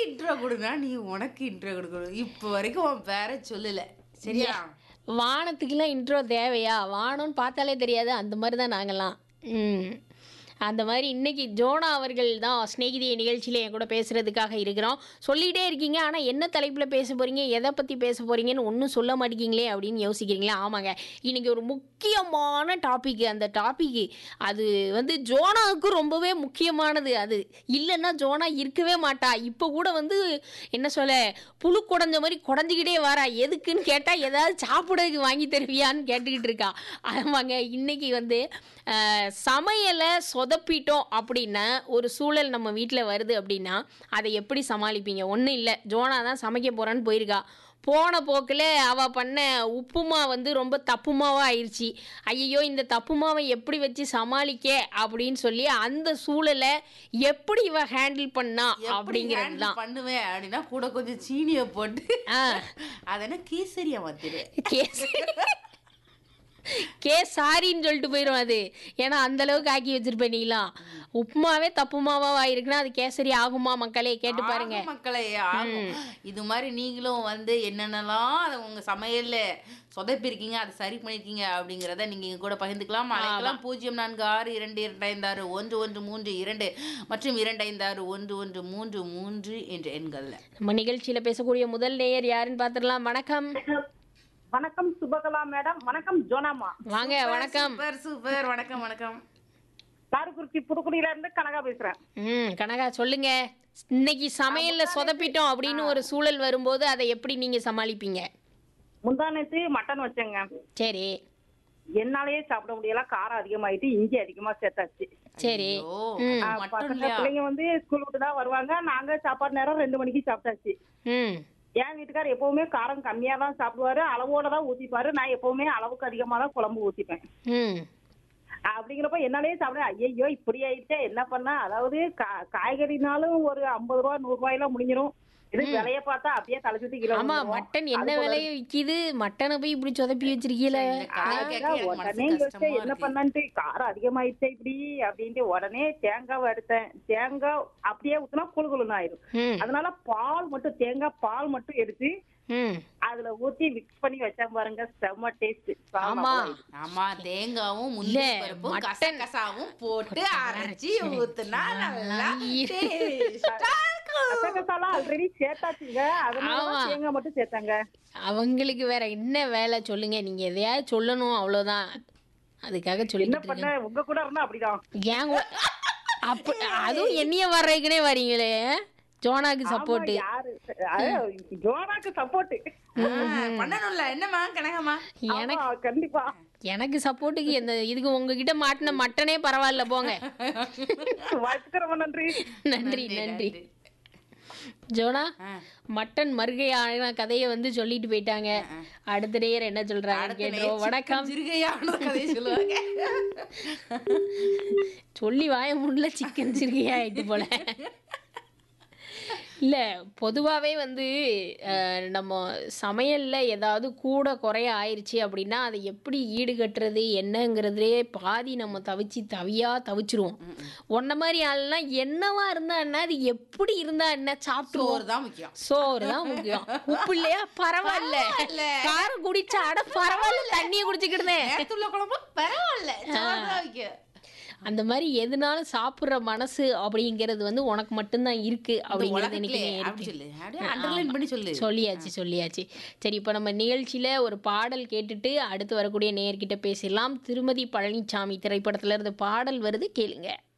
Intro கொடுனா நீ உனக்கு intro கொடுக்கணும் இப்போ வரைக்கும் உன் பேரை சொல்லல சரியா வானத்துக்குலாம் இன்ட்ரோ தேவையா வானம்னு பார்த்தாலே தெரியாது அந்த மாதிரி தான் நாங்கள்லாம் ம் அந்த மாதிரி இன்னைக்கு ஜோனா அவர்கள் தான் ஸ்நேகிதிய நிகழ்ச்சியில் என் கூட பேசுகிறதுக்காக இருக்கிறோம் சொல்லிகிட்டே இருக்கீங்க ஆனால் என்ன தலைப்பில் பேச போகிறீங்க எதை பற்றி பேச போகிறீங்கன்னு ஒன்றும் சொல்ல மாட்டேங்கிங்களே அப்படின்னு யோசிக்கிறீங்களா ஆமாங்க இன்னைக்கு ஒரு முக்கியமான டாபிக் அந்த டாபிக் அது வந்து ஜோனாவுக்கு ரொம்பவே முக்கியமானது அது இல்லைன்னா ஜோனா இருக்கவே மாட்டா இப்போ கூட வந்து என்ன சொல்ல புழு குடஞ்ச மாதிரி குடஞ்சிக்கிட்டே வரா எதுக்குன்னு கேட்டால் ஏதாவது சாப்பிடறதுக்கு வாங்கி தருவியான்னு கேட்டுக்கிட்டு இருக்கா ஆமாங்க இன்னைக்கு வந்து அஹ், சமையலை சொதப்பிட்டோம் அப்படின்னா ஒரு சூழல் நம்ம வீட்டில் வருது அப்படின்னா அதை எப்படி சமாளிப்பீங்க ஒன்றும் இல்லை ஜோனா தான் சமைக்க போகிறான்னு போயிருக்கா போன போக்கில் அவள் பண்ண உப்புமா வந்து ரொம்ப தப்புமாவா ஆயிடுச்சு ஐயோ இந்த தப்புமாவை எப்படி வச்சு சமாளிக்க அப்படின்னு சொல்லி அந்த சூழலை எப்படி இவ ஹேண்டில் பண்ணா எப்படி அப்படிங்கிறது handle தான் பண்ணுவேன் அப்படின்னா கூட கொஞ்சம் சீனியை போட்டு ஆ அதென்ன கேசரியா மாத்திரு கேஸ் கே சாரின்னு சொல்லிட்டு போயிடும் அது ஏன்னா அந்த அளவுக்கு ஆக்கி வச்சிருப்பேன் நீலாம் உப்புமாவே தப்புமாவா ஆயிருக்குன்னா அது கேசரி ஆகுமா மக்களே கேட்டு பாருங்க ஆகும் மக்களே ஆகும் இது மாதிரி நீங்களும் வந்து என்னென்னலாம் அதை உங்க சமையல்ல சொதப்பிருக்கீங்க அதை சரி பண்ணிருக்கீங்க அப்படிங்கிறத நீங்க எங்க கூட பகிர்ந்துக்கலாம் அழைக்கலாம் பூஜ்ஜியம் நான்கு ஆறு இரண்டு இரண்டு ஐந்து ஆறு ஒன்று ஒன்று மூன்று இரண்டு மற்றும் இரண்டு ஐந்து ஆறு ஒன்று ஒன்று மூன்று மூன்று என்ற எண்கள்ல நம்ம நிகழ்ச்சியில பேசக்கூடிய முதல் நேயர் யாருன்னு பார்த்துடலாம் வணக்கம் வணக்கம் சுபகலா மேடம் வணக்கம் ஜோனாமா வாங்க வணக்கம் சூப்பர் சூப்பர் வணக்கம் வணக்கம் காரைக்குறிச்சி புதுக்குடியில இருந்து கனகா பேசுறேன் ம் கனகா சொல்லுங்க இன்னைக்கு சமையல்ல சொதப்பிட்டோம் அப்படின்னு ஒரு சூழல் வரும்போது அதை எப்படி நீங்க சமாளிப்பீங்க முந்தானத்து மட்டன் வச்சேங்க சரி என்னாலயே சாப்பிட முடியல காரம் அதிகமாயிட்டு இஞ்சி அதிகமா சேர்த்தாச்சு சரி ஓ ம். ஆ, மட்டும் பசங்க இல்லையா பிள்ளைங்க வந்து ஸ்கூல் விட்டு தான் வருவாங்க நாங்க சாப்பாடு நேரம் ரெண்டு மணிக்கு சாப்பிட்டாச்சு ம் என் வீட்டுக்கார் எப்பவுமே காரம் கம்மியா தான் சாப்பிடுவாரு அளவோட தான் ஊத்திப்பாரு நான் எப்பவுமே அளவுக்கு அதிகமா தான் குழம்பு ஊத்திப்பேன் ம் அப்படிங்கிறப்ப என்னாலயே சாப்பிட ஐயோ இப்படி ஆயிடுச்சே என்ன பண்ணா அதாவது கா- காய்கறினாலும் ஒரு ஐம்பது ரூபா நூறு ரூபாயில முடிஞ்சிரும் இது விலைய பார்த்தா அப்படியே தலை சுத்தி கிலோ ஆமா வந்துரும். மட்டன் என்ன அது போல விலைய விக்குது மட்டனை போய் இப்படி சொதப்பி வச்சிருக்கீல இந்த கதை கேட்க எனக்கு உடனே மனசு யோசிச்சேன் கஷ்டமா என்ன இருக்கு பண்ணான்ட்டு காரம் அதிகமாயிடுச்சே இப்படி அப்படின்ட்டு உடனே தேங்காவை எடுத்தேன் தேங்காய் அப்படியே ஊத்துனா குழு குழுன்னு ஆயிரும் ம் அதனால பால் மட்டும் தேங்காய் பால் மட்டும் எடுத்து ம் அதுல ஊத்தி மிக்ஸ் பண்ணி வச்சா பாருங்க செம்ம டேஸ்ட் ஆமா ஆமா தேங்காவும் இல்ல, முந்திரி பருப்பும் மட்டன். கசகசாவும் போட்டு அரைச்சி ஊத்துனா நல்லா இரு. taste ஆ இருக்கும். கசகசாலாம் ஆல்ரெடி சேர்த்தாச்சுங்க அதனால ஆமா. தான் தேங்காய் மட்டும் சேர்த்தாங்க அவங்களுக்கு வேற என்ன வேலை சொல்லுங்க நீங்க எதையாவது சொல்லணும் அவ்வளவுதான் அதுக்காக என்ன சொல்லிட்டு பண்ண இருக்கேன் உங்க கூட இருந்தா அப்படிதான் ஏன் கூட- அப்ப அதுவும் என்னைய வர்றதுக்குனே வரீங்களே ஜோனாக்கு சப்போர்ட் ஆமா, யாரு அது ஜோனாக்கு சப்போர்ட் ஆ, பண்ணணும்ல என்னம்மா கனகம்மா எனக்கு கண்டிப்பா எனக்கு சப்போர்ட்டுக்கு எந்த இதுக்கு உங்ககிட்ட மாட்டின மட்டனே பரவாயில்ல போங்க வாழ்த்துக்கு ரொம்ப நன்றி நன்றி நன்றி ஜோனா ஆ. மட்டன் மருகையான கதையை வந்து சொல்லிட்டு போயிட்டாங்க அடுத்த நேயர் என்ன சொல்றாங்க அடுத்த கேட்டோம் நேரம் வணக்கம் சிறுகையான கதையை சொல்லுவாங்க சொல்லி வாய முடியல சிக்கன் சிறுகையா ஆயிட்டு போல இல்ல பொதுவாகவே வந்து அஹ், நம்ம சமையல்ல ஏதாவது கூட குறைய ஆயிருச்சு அப்படின்னா அதை எப்படி ஈடுகட்டுறது என்னங்கிறதுலே பாதி நம்ம தவிச்சு தவியா தவிச்சிருவோம் உன்ன மாதிரி ஆள்லாம் என்னவா இருந்தா என்ன அது எப்படி இருந்தா என்ன சாப்பிட்டுருவோம் சோறு தான் முக்கியம் சோறு தான் முக்கியம் உப்பு இல்லையா பரவாயில்ல காரம் குடிச்சா அட பரவாயில்ல தண்ணியை குடிச்சுக்கிட்டேன் நேரத்துள்ள குழம்பு பரவாயில்ல சோறு தான் முக்கியம் அந்த மாதிரி எதுனாலும் சாப்பிடுற மனசு அப்படிங்கிறது வந்து உனக்கு மட்டும்தான் இருக்கு அப்படிங்கிறது இன்னைக்கு உலகத்திலே நீ அப்படி எடுத்து- சொல்லு அப்படியே அண்டர்லைன் பண்ணி சொல்லு சொல்லியாச்சு சொல்லியாச்சு சரி இப்போ நம்ம நிகழ்ச்சியில ஒரு பாடல் கேட்டுட்டு அடுத்து வரக்கூடிய நேயர்கிட்ட பேசிடலாம் திருமதி பழனிசாமி திரைப்படத்துல இருந்து பாடல் வருது கேளுங்க